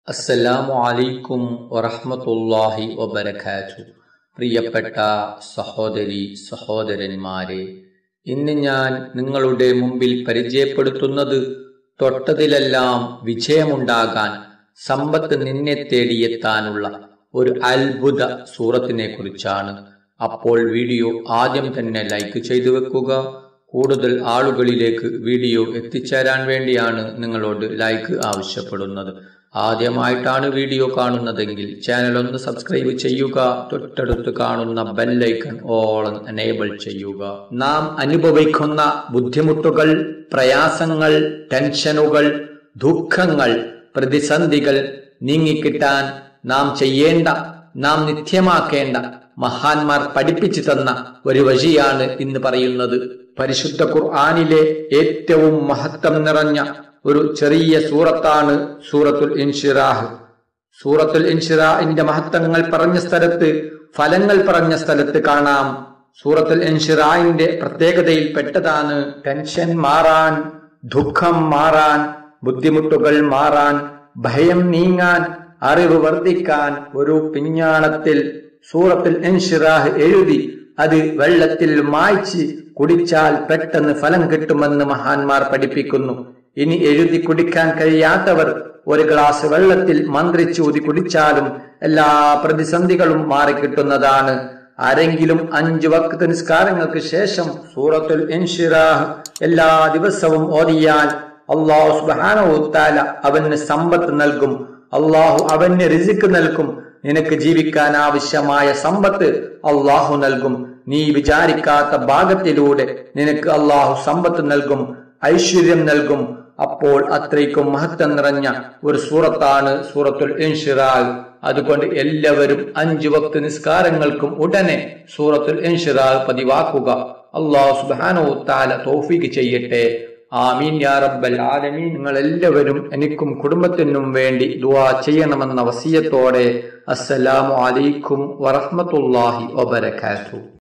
അസ്സലാമു അലൈക്കും വറഹ്മത്തുള്ളാഹി വബരകാത്തു പ്രിയപ്പെട്ട സഹോദരി സഹോദരന്മാരെ ഇന്ന് ഞാൻ നിങ്ങളുടെ മുമ്പിൽ പരിചയപ്പെടുത്തുന്നത് തൊട്ടതിലെല്ലാം വിജയമുണ്ടാകാൻ സമ്പത്ത് നിന്നെ തേടിയെത്താനുള്ള ഒരു അത്ഭുത സൂറത്തിനെ കുറിച്ചാണ് അപ്പോൾ വീഡിയോ ആദ്യം തന്നെ ലൈക്ക് ചെയ്തു വെക്കുക കൂടുതൽ ആളുകളിലേക്ക് വീഡിയോ എത്തിച്ചേരാൻ വേണ്ടിയാണ് നിങ്ങളോട് ലൈക്ക് ആവശ്യപ്പെടുന്നത് ആദ്യമായിട്ടാണ് വീഡിയോ കാണുന്നതെങ്കിൽ ചാനൽ ഒന്ന് സബ്സ്ക്രൈബ് ചെയ്യുക തൊട്ടടുത്ത് കാണുന്ന ബെല്ലൈക്കൺ ഓൾ എനേബിൾ ചെയ്യുക നാം അനുഭവിക്കുന്ന ബുദ്ധിമുട്ടുകൾ പ്രയാസങ്ങൾ ടെൻഷനുകൾ ദുഃഖങ്ങൾ പ്രതിസന്ധികൾ നീങ്ങിക്കിട്ടാൻ നാം ചെയ്യേണ്ട നാം നിത്യമാക്കേണ്ട മഹാന്മാർ പഠിപ്പിച്ചു തന്ന ഒരു വഴിയാണ് ഇന്ന് പറയുന്നത് പരിശുദ്ധ ഖുർആാനിലെ ഏറ്റവും മഹത്വം നിറഞ്ഞ ഒരു ചെറിയ സൂറത്താണ് സൂറത്തുൽ ഇൻഷിറാഹ് സൂറത്തുൽ ഇൻഷിറാഹിന്റെ മഹത്വങ്ങൾ പറഞ്ഞ സ്ഥലത്ത് ഫലങ്ങൾ പറഞ്ഞ സ്ഥലത്ത് കാണാം സൂറത്തുൽ ഇൻഷിറാഹിന്റെ പ്രത്യേകതയിൽ പെട്ടതാണ് ടെൻഷൻ മാറാൻ ദുഃഖം മാറാൻ ബുദ്ധിമുട്ടുകൾ മാറാൻ ഭയം നീങ്ങാൻ അറിവ് വർദ്ധിക്കാൻ ഒരു പിഞ്ഞാണത്തിൽ സൂറത്തുൽ ഇൻഷിറാഹ് എഴുതി അത് വെള്ളത്തിൽ മായ്ച്ച് കുടിച്ചാൽ പെട്ടെന്ന് ഫലം കിട്ടുമെന്ന് മഹാന്മാർ പഠിപ്പിക്കുന്നു ഇനി എഴുതി കുടിക്കാൻ കഴിയാത്തവർ ഒരു ഗ്ലാസ് വെള്ളത്തിൽ മന്ത്രിച്ചൂതി കുടിച്ചാലും എല്ലാ പ്രതിസന്ധികളും മാറിക്കിട്ടുന്നതാണ് ആരെങ്കിലും അഞ്ചു വക്ത് നിസ്കാരങ്ങൾക്ക് ശേഷം സൂറത്തുൽ ഇൻഷിറാഹ് എല്ലാ ദിവസവും ഓതിയാൽ അള്ളാഹു സുബാനോത്താല അവന് സമ്പത്ത് നൽകും അള്ളാഹു അവന് റിസിക്ക് നൽകും നിനക്ക് ജീവിക്കാൻ ആവശ്യമായ സമ്പത്ത് അള്ളാഹു നൽകും നീ വിചാരിക്കാത്ത ഭാഗത്തിലൂടെ നിനക്ക് അള്ളാഹു സമ്പത്ത് നൽകും ഐശ്വര്യം നൽകും അപ്പോൾ അത്രയ്ക്കും മഹത്വം നിറഞ്ഞ ഒരു സൂറത്താണ് സൂറത്തുൽ ഇൻഷിറാൽ അതുകൊണ്ട് എല്ലാവരും അഞ്ചു വക്ത് നിസ്കാരങ്ങൾക്കും ഉടനെ സൂറത്തുൽ ഇൻഷിറാൽ പതിവാക്കുക അള്ളാഹു സുബാനോ താല തോഫിക്ക് ചെയ്യട്ടെ ആമീൻ യാ റബ്ബൽ ആലമീൻ നിങ്ങൾ എല്ലാവരും എനിക്കും കുടുംബത്തിനും വേണ്ടി ദുആ ചെയ്യണമെന്ന വസിയത്തോടെ അസ്സലാമു അലൈക്കും വറഹ്മത്തുള്ളാഹി വബറകാതുഹു